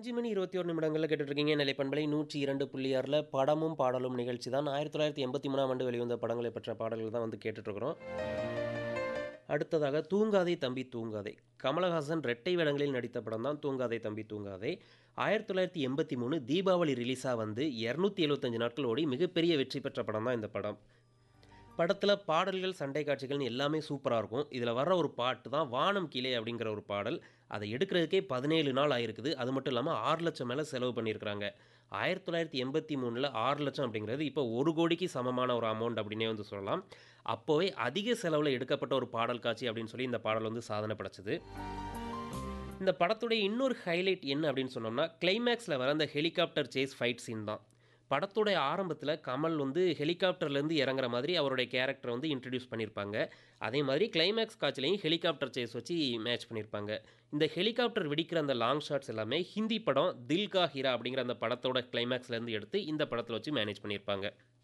அஞ்சு மணி இருபத்தி ஒரு நிமிடங்களில் கேட்டுட்ருக்கீங்க நிலைப்பண்பலை நூற்றி இரண்டு புள்ளி ஆறில் படமும் பாடலும் நிகழ்ச்சி தான் ஆயிரத்தி தொள்ளாயிரத்தி எண்பத்தி மூணாம் ஆண்டு வெளிவந்த படங்களை பற்ற பாடல்கள் தான் வந்து கேட்டுட்ருக்குறோம் அடுத்ததாக தூங்காதே தம்பி தூங்காதே கமலஹாசன் ரெட்டை வேடங்களில் நடித்த படம் தான் தூங்காதே தம்பி தூங்காதே ஆயிரத்தி தொள்ளாயிரத்தி எண்பத்தி மூணு தீபாவளி ரிலீஸாக வந்து இரநூத்தி எழுபத்தஞ்சு நாட்கள் ஓடி மிகப்பெரிய வெற்றி பெற்ற படம் தான் இந்த படம் படத்தில் பாடல்கள் சண்டை காட்சிகள்னு எல்லாமே சூப்பராக இருக்கும் இதில் வர்ற ஒரு பாட்டு தான் வானம் கீழே அப்படிங்கிற ஒரு பாடல் அதை எடுக்கிறதுக்கே பதினேழு நாள் ஆயிருக்குது அது மட்டும் இல்லாமல் ஆறு லட்சம் மேலே செலவு பண்ணியிருக்கிறாங்க ஆயிரத்தி தொள்ளாயிரத்தி எண்பத்தி மூணில் ஆறு லட்சம் அப்படிங்கிறது இப்போ ஒரு கோடிக்கு சமமான ஒரு அமௌண்ட் அப்படின்னே வந்து சொல்லலாம் அப்போவே அதிக செலவில் எடுக்கப்பட்ட ஒரு பாடல் காட்சி அப்படின்னு சொல்லி இந்த பாடல் வந்து சாதனை படைச்சது இந்த படத்துடைய இன்னொரு ஹைலைட் என்ன அப்படின்னு சொன்னோம்னா கிளைமேக்ஸில் வர அந்த ஹெலிகாப்டர் சேஸ் ஃபைட் சீன் தான் படத்துடைய ஆரம்பத்தில் கமல் வந்து ஹெலிகாப்டர்லேருந்து இறங்குற மாதிரி அவருடைய கேரக்டரை வந்து இன்ட்ரடியூஸ் பண்ணியிருப்பாங்க அதே மாதிரி கிளைமேக்ஸ் காட்சிலையும் ஹெலிகாப்டர் சேஸ் வச்சு மேட்ச் பண்ணியிருப்பாங்க இந்த ஹெலிகாப்டர் வெடிக்கிற அந்த லாங் ஷாட்ஸ் எல்லாமே ஹிந்தி படம் தில் கா ஹீரா அப்படிங்கிற அந்த படத்தோட கிளைமேக்ஸ்லேருந்து எடுத்து இந்த படத்தில் வச்சு மேனேஜ் பண்ணியிருப்பாங்க